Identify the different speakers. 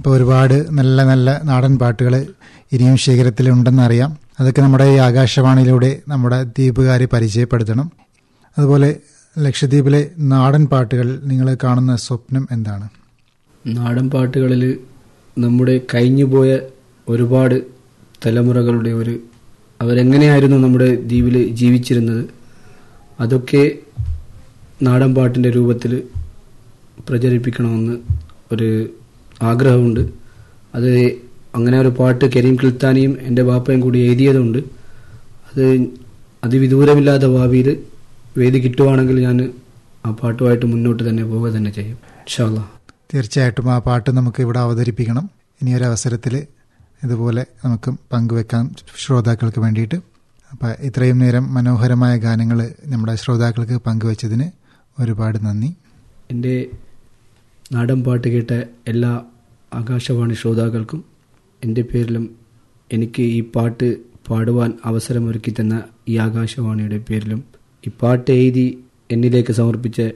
Speaker 1: അപ്പോൾ ഒരുപാട് നല്ല നല്ല നാടൻ പാട്ടുകൾ ഇനിയും ശേഖരത്തിലുണ്ടെന്നറിയാം അതൊക്കെ നമ്മുടെ ഈ ആകാശവാണിയിലൂടെ നമ്മുടെ ദ്വീപുകാരെ പരിചയപ്പെടുത്തണം അതുപോലെ ലക്ഷദ്വീപിലെ നാടൻ പാട്ടുകൾ നിങ്ങൾ കാണുന്ന സ്വപ്നം എന്താണ്
Speaker 2: നാടൻ പാട്ടുകളിൽ നമ്മുടെ കഴിഞ്ഞുപോയ ഒരുപാട് തലമുറകളുടെ ഒരു അവരെങ്ങനെയായിരുന്നു നമ്മുടെ ദ്വീപിൽ ജീവിച്ചിരുന്നത് അതൊക്കെ നാടൻ പാട്ടിൻ്റെ രൂപത്തിൽ പ്രചരിപ്പിക്കണമെന്ന് ഒരു ആഗ്രഹമുണ്ട് അത് അങ്ങനെ ഒരു പാട്ട് കരീം കിൽത്താനിയും എൻ്റെ ബാപ്പയും കൂടി എഴുതിയതുണ്ട് അത് അതിവിദൂരമില്ലാത്ത ഭാവിയിൽ വേദി കിട്ടുവാണെങ്കിൽ ഞാൻ ആ പാട്ടുമായിട്ട് മുന്നോട്ട് തന്നെ പോവുക തന്നെ ചെയ്യും ഇൻഷാല്ലാ
Speaker 1: തീർച്ചയായിട്ടും ആ പാട്ട് നമുക്ക് ഇവിടെ അവതരിപ്പിക്കണം ഇനി ഒരു അവസരത്തിൽ ഇതുപോലെ നമുക്ക് പങ്കുവെക്കാം ശ്രോതാക്കൾക്ക് വേണ്ടിയിട്ട് അപ്പം ഇത്രയും നേരം മനോഹരമായ ഗാനങ്ങൾ നമ്മുടെ ശ്രോതാക്കൾക്ക് പങ്കുവച്ചതിന് ഒരുപാട് നന്ദി
Speaker 2: എൻ്റെ നാടൻ പാട്ട് കേട്ട എല്ലാ ആകാശവാണി ശ്രോതാക്കൾക്കും എൻ്റെ പേരിലും എനിക്ക് ഈ പാട്ട് പാടുവാൻ അവസരമൊരുക്കി തന്ന ഈ ആകാശവാണിയുടെ പേരിലും ഈ പാട്ട് എഴുതി എന്നിലേക്ക് സമർപ്പിച്ച